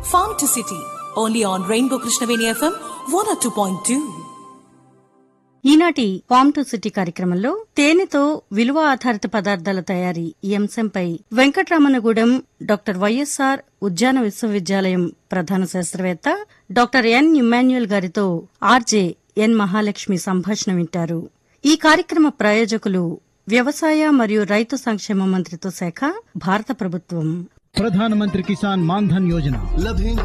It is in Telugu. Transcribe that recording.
Farm to City, only on Rainbow Krishnaveni FM 102.2. ఈనాటి ఫామ్ టు సిటీ కార్యక్రమంలో తేనెతో విలువ ఆధారిత పదార్థాల తయారీ ఈ అంశంపై వెంకట్రామనగూడెం డాక్టర్ వైఎస్ఆర్ ఉద్యాన విశ్వవిద్యాలయం ప్రధాన శాస్త్రవేత్త డాక్టర్ ఎన్ ఇమ్మాన్యుయల్ గారితో ఆర్జే ఎన్ మహాలక్ష్మి సంభాషణ వింటారు ఈ కార్యక్రమ ప్రాయోజకులు వ్యవసాయ మరియు రైతు సంక్షేమ మంత్రిత్వ శాఖ భారత ప్రభుత్వం ప్రధానమంత్రి కిసాన్ మాన్ధన్ యోజన లభించ